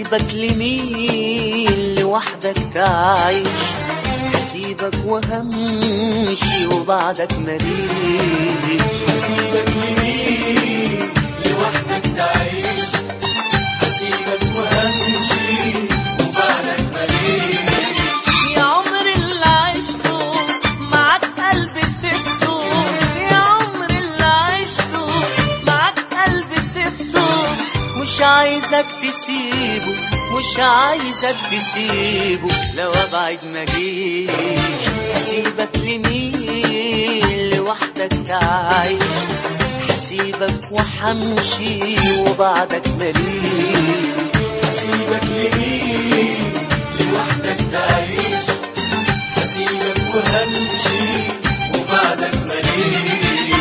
هسيبك لمين لوحدك تعيش هسيبك وهمشي وبعدك ماليش هسيبك لمين لوحدك تعيش هسيبك وهمشي وبعدك ماليش يا عمر اللي عشته معاك قلبي سبته يا عمر اللي عشته معاك قلبي سبته مش عايزك تسيبه مش عايزك تسيبه لو ابعد ما جيش هسيبك لمين لوحدك تعيش هسيبك وحمشي وبعدك ماليش هسيبك لمين لوحدك تعيش هسيبك وهمشي وبعدك ماليش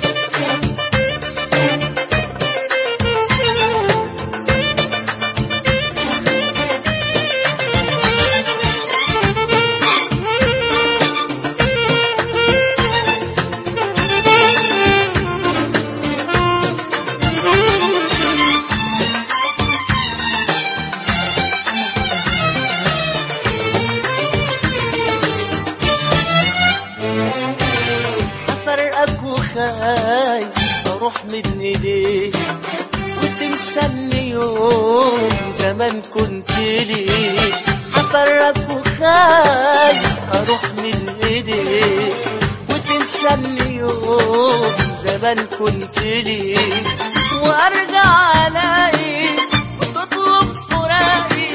هفرقك وخايف اروح من ايديك وتنساني يوم زمان كنت ليك هفرقك وخايف اروح من ايديك وتنساني يوم زمان كنت ليك وارجع الاقي وتطلب فراقي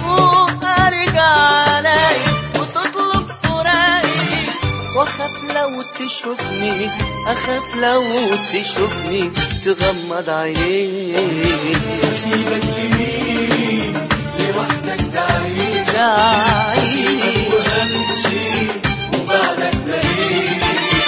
وارجع الاقي وتطلب فراقي واخاف لو تشوفني اخاف لو تشوفني تغمض عينيك هسيبك لمين لوحدك تعيش تعيش هسيبك وهمشي وبعدك ماليش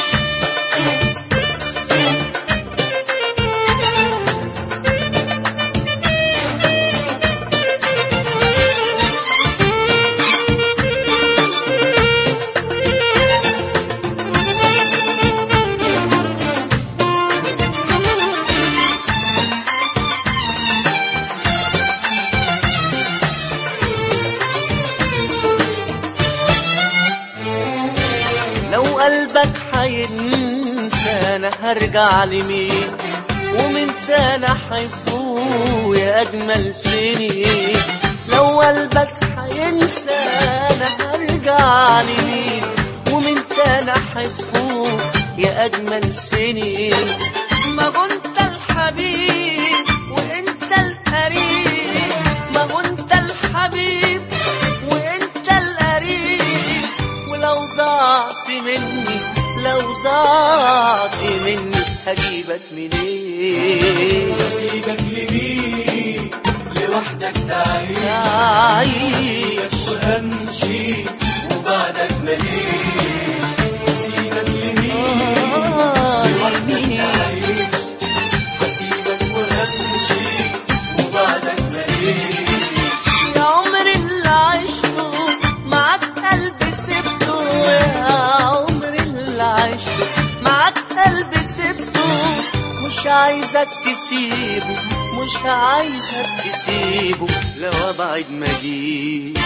لو قلبك حينسى انا هرجع لمين ومن تاني احبه يا اجمل سنين لو قلبك حينسى انا هرجع لمين ومن تاني احبه يا اجمل سنين ما كنت الحبيب وانت القريب ما كنت الحبيب وانت القريب ولو ضاعت مني لو ضاعت مني هجيبك منين هسيبك لمين لوحدك تعيش تعيش وهمشي وبعدك ماليش هسيبك لمين آه، لوحدك لمين؟ تعيش هسيبك وهمشي وبعدك ماليش يا عمر اللي عشته معاك قلبي سبته يا عمر اللي عشته معاك قلبي سبته مش عايزك تسيبه مش عايزك تسيبه لو ابعد ما جيش